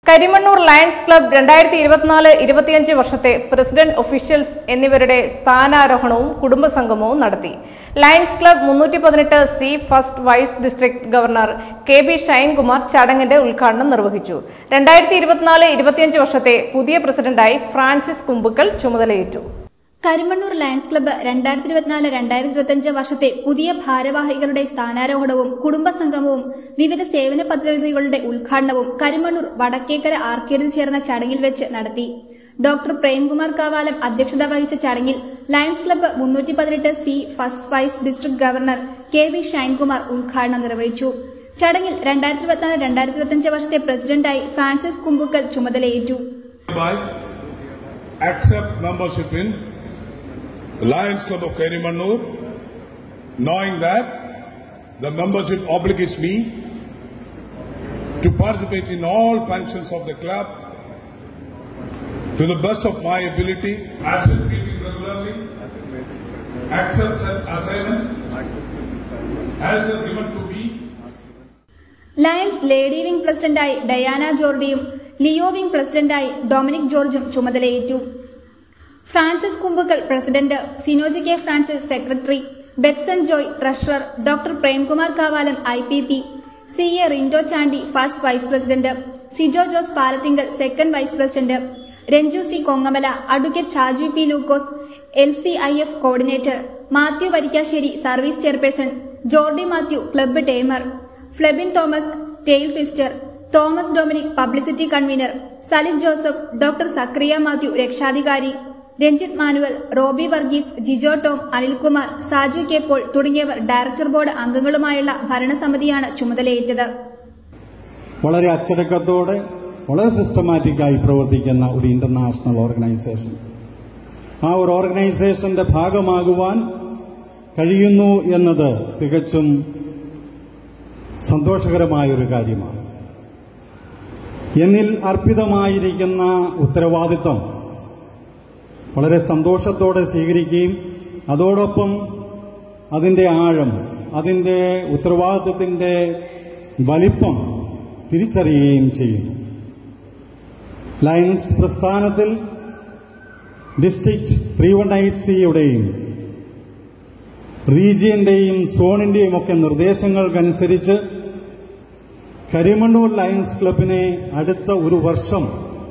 Karimannoor lions club രണ്ടായിരത്തി ഇരുപത്തിനാല് ഇരുപത്തിയഞ്ച് വർഷത്തെ പ്രസിഡന്റ് ഒഫീഷ്യൽസ് എന്നിവരുടെ സ്ഥാനാരോഹണവും കുടുംബസംഗമവും നടത്തി ലയൺസ് ക്ലബ് മുന്നൂറ്റി പതിനെട്ട് C first vice district governor K B Shinekumar ചടങ്ങിന്റെ ഉദ്ഘാടനം നിർവഹിച്ചു രണ്ടായിരത്തി ഇരുപത്തിനാല് ഇരുപത്തിയഞ്ച് വർഷത്തെ പുതിയ പ്രസിഡന്റായി ഫ്രാൻസിസ് കുമ്പുക്കൽ ചുമതലയേറ്റു കരിമണ്ണൂർ ലയൺസ് ക്ലബ്ബ് രണ്ടായിരത്തി ഇരുപത്തിനാല് രണ്ടായിരത്തി ഇരുപത്തിയഞ്ച് വർഷത്തെ പുതിയ ഭാരവാഹികളുടെ സ്ഥാനാരോഹണവും കുടുംബസംഗമവും വിവിധ സേവന പദ്ധതികളുടെ ഉദ്ഘാടനവും കരിമണ്ണൂർ വടക്കേക്കര ആർക്കേഡിൽ ചേർന്ന ചടങ്ങിൽ വെച്ച് നടത്തി ഡോക്ടർ പ്രേംകുമാർ കാവാലം അധ്യക്ഷത വഹിച്ച ചടങ്ങിൽ ലയൺസ് ക്ലബ്ബ് മുന്നൂറ്റി പതിനെട്ട് C first vice district governor K V Shinekumar ഉദ്ഘാടനം നിർവഹിച്ചു ചടങ്ങിൽ രണ്ടായിരത്തി ഇരുപത്തിനാല് രണ്ടായിരത്തി ഇരുപത്തിയഞ്ച് വർഷത്തെ പ്രസിഡന്റായി ഫ്രാൻസിസ് കുമ്പുക്കൽ ചുമതലയേറ്റു by accept membership in Lions Club of Kerimanur, knowing that the membership obligates me to participate in all functions of the club to the best of my ability, attend meeting regularly, accept such assignments as are given to me Lions lady wing പ്രസിഡന്റായി Diana ജോർഡിയും Leo wing പ്രസിഡന്റായി Dominic ജോർജും ചുമതലയേറ്റു Francis Kumbukkal president Sinoji K Francis secretary Betson Joy treasurer doctor Premkumar Kavalam I P P C A Rindo Chandy first vice president Sijo Jose Palathinkal second vice president Ranju C Kongamala advocate Shaju P Lukose L C I F coordinator Mathew Varikkassery service chairperson Jordy Mathew club tamer Flebin Thomas tail twister Thomas Dominic publicity convener Salith Joseph doctor Zacharia Mathew രക്ഷാധികാരി Ranjith Manuel Roby Varghese Jijo Tom Anilkumar Saju K Paul തുടങ്ങിയവർ director board അംഗങ്ങളുമായുള്ള ഭരണസമിതിയാണ് ചുമതലയേറ്റത് വളരെ അച്ചടക്കത്തോടെ വളരെ സിസ്റ്റമാറ്റിക്കായി പ്രവർത്തിക്കുന്ന ഒരു ഇന്റർനാഷണൽ ഓർഗനൈസേഷൻ ആ ഒരു ഓർഗനൈസേഷന്റെ ഭാഗമാകുവാൻ കഴിയുന്നു എന്നത് തികച്ചും സന്തോഷകരമായൊരു കാര്യമാണ് എന്നിൽ അർപ്പിതമായിരിക്കുന്ന ഉത്തരവാദിത്വം വളരെ സന്തോഷത്തോടെ സ്വീകരിക്കുകയും അതോടൊപ്പം അതിൻ്റെ ആഴം അതിൻ്റെ ഉത്തരവാദിത്വത്തിൻ്റെ വലിപ്പം തിരിച്ചറിയുകയും ചെയ്യുന്നു ലയൻസ് പ്രസ്ഥാനത്തിൽ ഡിസ്ട്രിക്ട് ത്രീ വൺ എയ്റ്റ് സിയുടെയും റീജിയന്റെയും സോണിന്റെയും ഒക്കെ നിർദ്ദേശങ്ങൾക്കനുസരിച്ച് കരിമണ്ണൂർ ലയൺസ് ക്ലബിനെ അടുത്ത ഒരു വർഷം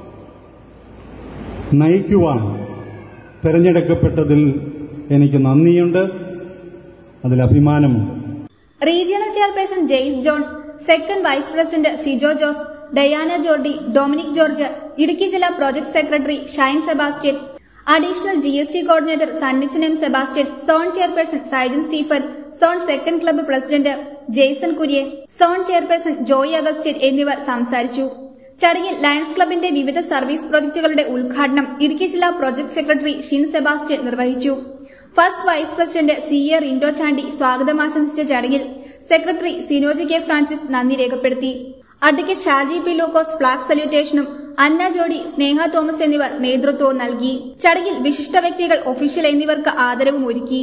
നയിക്കുവാൻ തെരഞ്ഞെടുക്കപ്പെട്ടതിൽ എനിക്ക് നന്ദിയുണ്ട് അതിൽ അഭിമാനമുണ്ട് regional chairperson Jaise John second vice president Sijo Jose Diana Jordy Dominic George Idukki ജില്ലാ project secretary Shine Sebastian additional G S T coordinator Sunnichan M Sebastian zone chairperson Saijan Stephen zone second club president Jaison Kurian zone chairperson Joy Augustine എന്നിവർ സംസാരിച്ചു ചടങ്ങിൽ lions ക്ലബിന്റെ വിവിധ service പ്രോജക്ടുകളുടെ ഉദ്ഘാടനം ഇടുക്കി ജില്ലാ project secretary Shine Sebastian നിർവഹിച്ചു first vice president C A Rindo Chandy സ്വാഗതം ആശംസിച്ച ചടങ്ങിൽ സെക്രട്ടറി സിനോജി കെ ഫ്രാൻസിസ് നന്ദി രേഖപ്പെടുത്തി advocate Shaji P Lukose flag സല്യൂട്ടേഷനും അന്ന ജോഡി സ്നേഹ തോമസ് എന്നിവർ നേതൃത്വവും നൽകി ചടങ്ങിൽ വിശിഷ്ട വ്യക്തികൾ ഒഫീഷ്യൽ എന്നിവർക്ക് ആദരവും ഒരുക്കി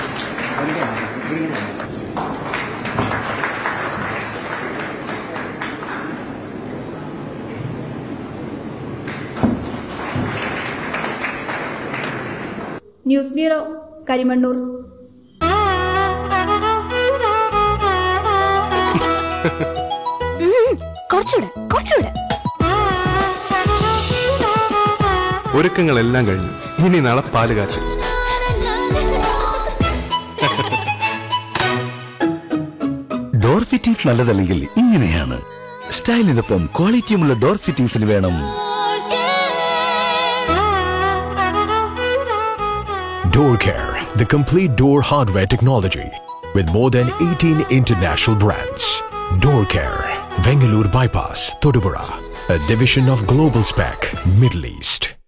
ന്യൂസ് ബ്യൂറോ കരിമണ്ണൂർ കുറച്ചുകൂടെ കുറച്ചുകൂടെ ഒരുക്കങ്ങളെല്ലാം കഴിഞ്ഞു ഇനി നാളെ പാല് കാച്ച് ഡോർ ഫിറ്റിംഗ്സ് നല്ലതല്ലെങ്കിൽ ഇങ്ങനെയാണ് സ്റ്റൈലിനൊപ്പം ക്വാളിറ്റിയുമുള്ള ഡോർ ഫിറ്റിംഗ്സിന് വേണം Door Care, the complete door hardware technology with more than 18 international brands. Door Care, Vengalur Bypass, Todupura, a division of Global Spec, Middle East.